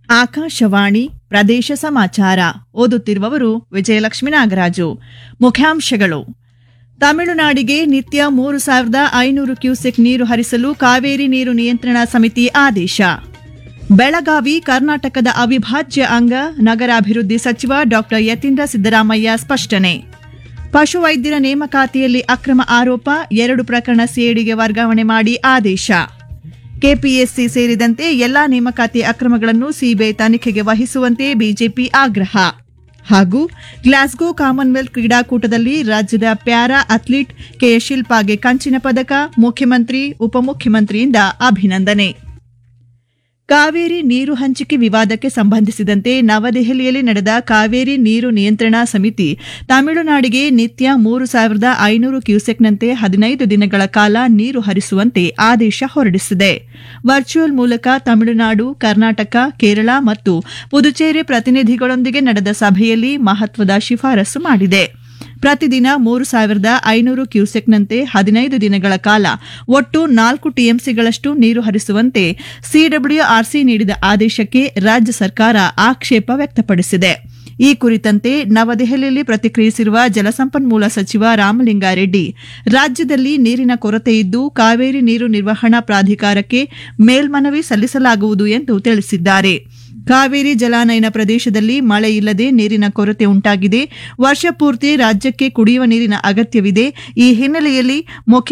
ಆಕಾಶವಾಣಿ ಪ್ರದೇಶ ಸಮಾಚಾರ ಓದುತ್ತಿರುವವರು ವಿಜಯಲಕ್ಷ್ಮಿ ನಾಗರಾಜು ಮುಖ್ಯಾಂಶಗಳು ತಮಿಳುನಾಡಿಗೆ ನಿತ್ಯ ಮೂರು ಸಾವಿರದ ಐನೂರು ಕ್ಯೂಸೆಕ್ ನೀರು ಹರಿಸಲು ಕಾವೇರಿ ನೀರು ನಿಯಂತ್ರಣ ಸಮಿತಿ ಆದೇಶ ಬೆಳಗಾವಿ ಕರ್ನಾಟಕದ ಅವಿಭಾಜ್ಯ ಅಂಗ ನಗರಾಭಿವೃದ್ಧಿ ಸಚಿವ ಡಾ ಯತೀಂದ್ರ ಸಿದ್ದರಾಮಯ್ಯ ಸ್ಪಷ್ಟನೆ ಪಶುವೈದ್ಯರ ನೇಮಕಾತಿಯಲ್ಲಿ ಅಕ್ರಮ ಆರೋಪ ಎರಡು ಪ್ರಕರಣ ಸಿಐಡಿಗೆ ವರ್ಗಾವಣೆ ಮಾಡಿ ಆದೇಶ ಕೆಪಿಎಸ್ಸಿ ಸೇರಿದಂತೆ ಎಲ್ಲಾ ನೇಮಕಾತಿ ಅಕ್ರಮಗಳನ್ನು ಸಿಬಿಐ ತನಿಖೆಗೆ ವಹಿಸುವಂತೆ ಬಿಜೆಪಿ ಆಗ್ರಹ ಹಾಗೂ ಗ್ಲಾಸ್ಗೋ ಕಾಮನ್ವೆಲ್ತ್ ಕ್ರೀಡಾಕೂಟದಲ್ಲಿ ರಾಜ್ಯದ ಪ್ಯಾರಾ ಅಥ್ಲೀಟ್ ಕೆ ಶಿಲ್ಪಾಗೆ ಕಂಚಿನ ಪದಕ ಮುಖ್ಯಮಂತ್ರಿ ಉಪಮುಖ್ಯಮಂತ್ರಿಯಿಂದ ಅಭಿನಂದನೆ ಕಾವೇರಿ ನೀರು ಹಂಚಿಕೆ ವಿವಾದಕ್ಕೆ ಸಂಬಂಧಿಸಿದಂತೆ ನವದೆಹಲಿಯಲ್ಲಿ ನಡೆದ ಕಾವೇರಿ ನೀರು ನಿಯಂತ್ರಣಾ ಸಮಿತಿ ತಮಿಳುನಾಡಿಗೆ ನಿತ್ಯ ಮೂರು ಸಾವಿರದ ಐನೂರು ಕ್ಯೂಸೆಕ್ನಂತೆ ಹದಿನೈದು ದಿನಗಳ ಕಾಲ ನೀರು ಹರಿಸುವಂತೆ ಆದೇಶ ಹೊರಡಿಸಿದೆ ವರ್ಚುವಲ್ ಮೂಲಕ ತಮಿಳುನಾಡು ಕರ್ನಾಟಕ ಕೇರಳ ಮತ್ತು ಪುದುಚೇರಿ ಪ್ರತಿನಿಧಿಗಳೊಂದಿಗೆ ನಡೆದ ಸಭೆಯಲ್ಲಿ ಮಹತ್ವದ ಶಿಫಾರಸು ಮಾಡಿದೆ ಪ್ರತಿದಿನ ಮೂರು ಸಾವಿರದ ಐನೂರು ಕ್ಯೂಸೆಕ್ನಂತೆ ಹದಿನೈದು ದಿನಗಳ ಕಾಲ ಒಟ್ಟು ನಾಲ್ಕು ಟಿಎಂಸಿಗಳಷ್ಟು ನೀರು ಹರಿಸುವಂತೆ ಸಿಡಬ್ಲ್ಯೂಆರ್ಸಿ ನೀಡಿದ ಆದೇಶಕ್ಕೆ ರಾಜ್ಯ ಸರ್ಕಾರ ಆಕ್ಷೇಪ ವ್ಯಕ್ತಪಡಿಸಿದೆ ಈ ಕುರಿತಂತೆ ನವದೆಹಲಿಯಲ್ಲಿ ಪ್ರತಿಕ್ರಿಯಿಸಿರುವ ಜಲಸಂಪನ್ಮೂಲ ಸಚಿವ ರಾಮಲಿಂಗಾರೆಡ್ಡಿ ರಾಜ್ಯದಲ್ಲಿ ನೀರಿನ ಕೊರತೆ ಇದ್ದು ಕಾವೇರಿ ನೀರು ನಿರ್ವಹಣಾ ಪ್ರಾಧಿಕಾರಕ್ಕೆ ಮೇಲ್ಮನವಿ ಸಲ್ಲಿಸಲಾಗುವುದು ಎಂದು ತಿಳಿಸಿದ್ದಾರೆ ಕಾವೇರಿ ಜಲಾನಯನ ಪ್ರದೇಶದಲ್ಲಿ ಮಳೆ ಇಲ್ಲದೆ ನೀರಿನ ಕೊರತೆ ಉಂಟಾಗಿದೆ ವರ್ಷ ಪೂರ್ತಿ ರಾಜ್ಯಕ್ಕೆ ಕುಡಿಯುವ ನೀರಿನ ಅಗತ್ಯವಿದೆ ಈ ಹಿನ್ನೆಲೆಯಲ್ಲಿ ಮುಖ್ಯ